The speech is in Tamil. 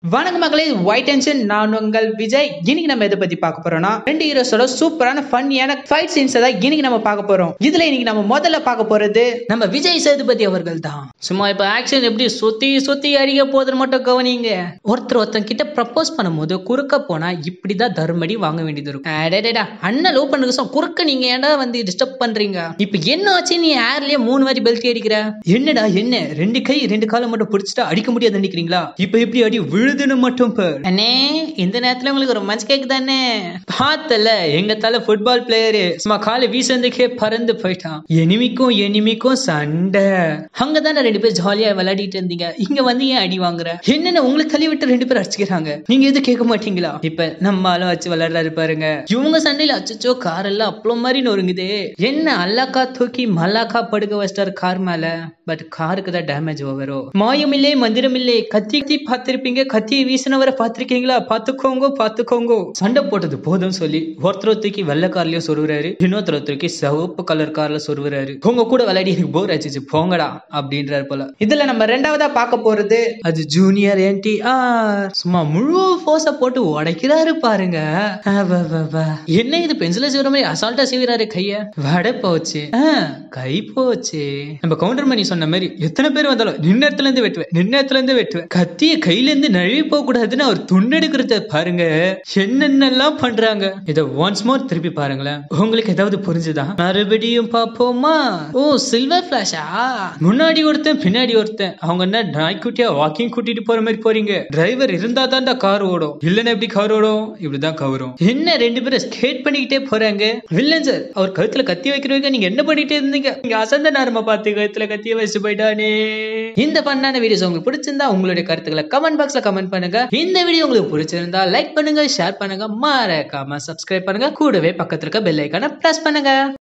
வணக்கம் மகளே ஒயிட் டென்ஷன் நான் உங்கள் விஜய் இன்னைக்கு நம்ம எதை பத்தி பார்க்க போறோம்னா ரெண்டு ஹீரோஸோட சூப்பரான ஃபன்னியான ஃபைட் சீன்ஸ் தான் இன்னைக்கு நம்ம பார்க்க போறோம் இதுல இன்னைக்கு நம்ம முதல்ல பார்க்க போறது நம்ம விஜய் சேதுபதி அவர்கள் தான் சும்மா இப்ப ஆக்ஷன் எப்படி சுத்தி சுத்தி அடிக்க போதுன்னு மட்டும் கவனிங்க ஒருத்தர் ஒருத்தன் கிட்ட ப்ரப்போஸ் பண்ணும்போது குறுக்க போனா இப்படிதான் தர்மடி வாங்க வேண்டியது இருக்கும் அடடடா அண்ணன் லவ் பண்ணுங்க சொ- குறுக்க நீங்க ஏன்டா வந்து டிஸ்டர்ப் பண்றீங்க இப்ப என்ன ஆச்சு நீ ஏர்லயே மூணு வாட்டி பெல்ட் அடிக்கிற என்னடா என்ன ரெண்டு கை ரெண்டு காலை மட்டும் பிடிச்சிட்டா அடிக்க முடியாது நினைக்கிறீங்களா இப்ப எப்படி அடி விழுதுன்னு மட்டும் பார். அண்ணே இந்த நேரத்துல உங்களுக்கு ரொமான்ஸ் கேக்கு தானே பார்த்தல எங்க தலை ஃபுட்பால் பிளேயரு சும்மா காலை வீசந்துக்கே பறந்து போயிட்டான் எனிமிக்கும் எனிமிக்கும் சண்டை அங்க தானே ரெண்டு பேர் ஜாலியா விளையாடிட்டு இருந்தீங்க இங்க வந்து ஏன் அடி வாங்குற என்னென்ன உங்களுக்கு தள்ளி விட்டு ரெண்டு பேர் அடிச்சுக்கிறாங்க நீங்க எதுவும் கேட்க மாட்டீங்களா இப்ப நம்ம ஆளும் வச்சு விளையாடுறாரு பாருங்க இவங்க சண்டையில அச்சச்சோ கார் எல்லாம் அவ்வளோ மாதிரி நொறுங்குதே என்ன அல்லாக்கா தூக்கி மல்லாக்கா படுக்க வச்சிட்டாரு கார் மேல பட் காருக்கு தான் டேமேஜ் வரும் மாயமில்லை மந்திரமில்லை கத்தி கத்தி பார்த்திருப்பீங்க கத்தியை வீசினவரை பார்த்திருக்கீங்களா பாத்துக்கோங்க பாத்துக்கோங்க சண்டை போட்டது போதும் சொல்லி ஒருத்தர் தூக்கி வெள்ளை கார்லயும் சொருவுறாரு இன்னொருத்தர் தூக்கி சிவப்பு கலர் கார்ல சொருவுறாரு உங்க கூட விளையாடி எனக்கு போர் அடிச்சிச்சு போங்கடா அப்படின்றாரு போல இதுல நம்ம ரெண்டாவதா பார்க்க போறது அது ஜூனியர் என்டி சும்மா முழு ஃபோர்ஸ போட்டு உடைக்கிறாரு பாருங்க அவவவ. என்ன இது பென்சில செய்யற மாதிரி அசால்ட்டா செய்யறாரு கைய வட போச்சு ஆ, கை போச்சு நம்ம கவுண்டர் மணி சொன்ன மாதிரி எத்தனை பேர் வந்தாலும் நின்ன இடத்துல இருந்து வெட்டுவேன் நின்ன இடத்துல இருந்து வெட்டுவேன் கத்திய கையில இருந்து நழுவி போக கூடாதுன்னு அவர் துண்டெடுக்கிறத பாருங்க என்னென்னலாம் பண்றாங்க இத ஒன்ஸ் மோர் திருப்பி பாருங்களேன் உங்களுக்கு ஏதாவது புரிஞ்சுதா மறுபடியும் பாப்போமா ஓ சில்வர் பிளாஷா முன்னாடி ஒருத்தன் பின்னாடி ஒருத்தன் அவங்க என்ன நாய்க்குட்டியா வாக்கிங் கூட்டிட்டு போற மாதிரி போறீங்க டிரைவர் இருந்தா தான்டா கார் ஓடும் இல்லன்னா எப்படி கார் ஓடும் இப்படிதான் கவரும் என்ன ரெண்டு பேரும் ஸ்கேட் பண்ணிக்கிட்டே போறாங்க வில்லன் சார் அவர் கழுத்துல கத்தி வைக்கிறவங்க நீங்க என்ன பண்ணிட்டே இருந்தீங்க நீங்க அசந்த நேரமா பார்த்து கழுத்துல கத்திய வச்சு போயிட்டானே இந்த பண்ணான வீடியோஸ் உங்களுக்கு பிடிச்சிருந்தா உங்களுடைய கருத்துக்களை கமெண்ட் பாக்ஸ்ல கமெண்ட் பண்ணுங்க இந்த வீடியோ உங்களுக்கு பிடிச்சிருந்தா லைக் பண்ணுங்க ஷேர் பண்ணுங்க மறக்காம சப்ஸ்கிரைப் பண்ணுங்க கூடவே பக்கத்துல இருக்க பெல் ஐக்கான பிரஸ் பண்ணுங்க